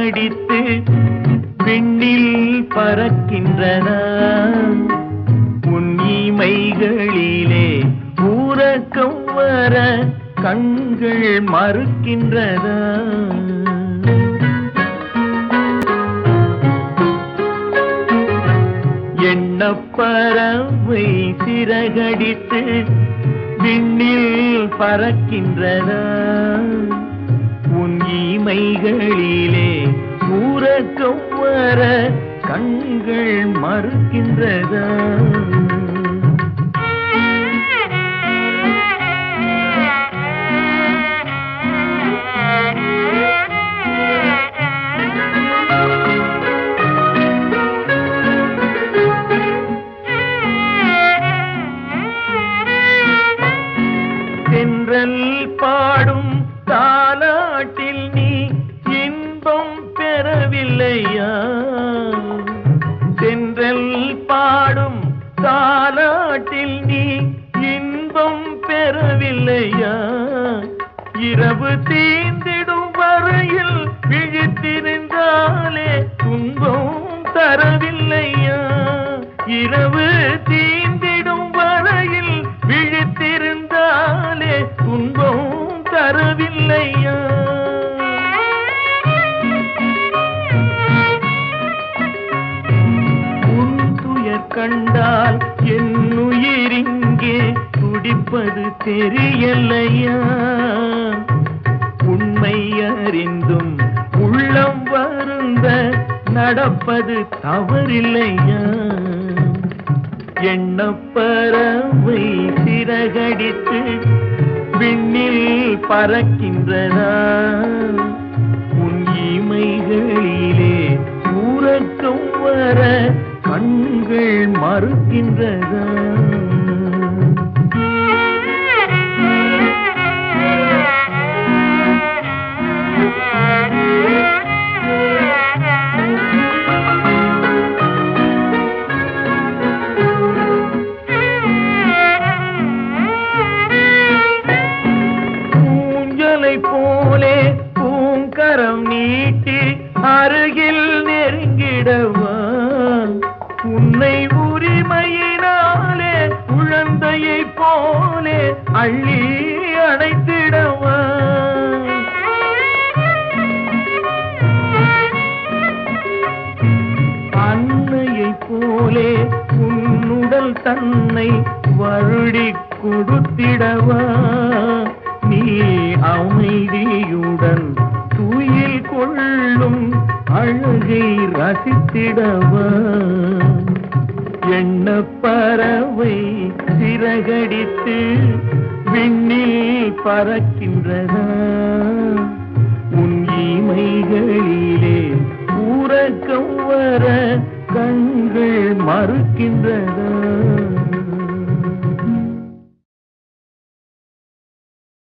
சிறகடித்து விண்ணில் பறக்கின்றதா உன் இமைகளிலே ஊரக்கம் வர கண்கள் மறுக்கின்றதா எண்ணப்பறவை சிறகடித்து விண்ணில் பறக்கின்றதா உன் இமைகளிலே ஊரக்கம் வர கண்கள் மறுக்கின்றதா தென்றல் பாடும் தாலாட்டில் நீ இன்பம் பெறவில்லையா தென்றல் பாடும் தாலாட்டில் நீ இன்பம் பெறவில்லையா இரவு தீந்திடும் வரையில் விழித்திருந்தாலே துன்பம் தரவில்லையா இரவு தீந்திடும் வரையில் விழித்திருந்தாலே துன்பம் தரவில்லையா உன் துயர் கண்டால் என் உயிரிங்கே துடிப்பது தெரியலையா உண்மை அறிந்தும் உள்ளம் வருந்த நடப்பது தவறில்லையா எண்ணப்பறவை சிறகடித்து விண்ணில் பறக்கின்றதா உன் இமைகளிலே ஊரக்கம் வர கண்கள் மறுக்கின்றதா ஊஞ்சலை போலே பூங்கரம் நீட்டி அருகில் நெருங்கிடவா உன்னை உரிமையினாலே குழந்தையை போலே அள்ளி அணைத்திடவா அன்னையை போலே உன்னுடல் தன்னை வருடி கொடுத்திடவா நீ அமைதியுடன் துயில் கொள்ளும் அழகை ரசித்திடவா எண்ண பறவை சிறகடித்து விண்ணில் பறக்கின்றதா உன் இமைகளிலே ஊரக்கம் வர கண்கள் மறுக்கின்றதா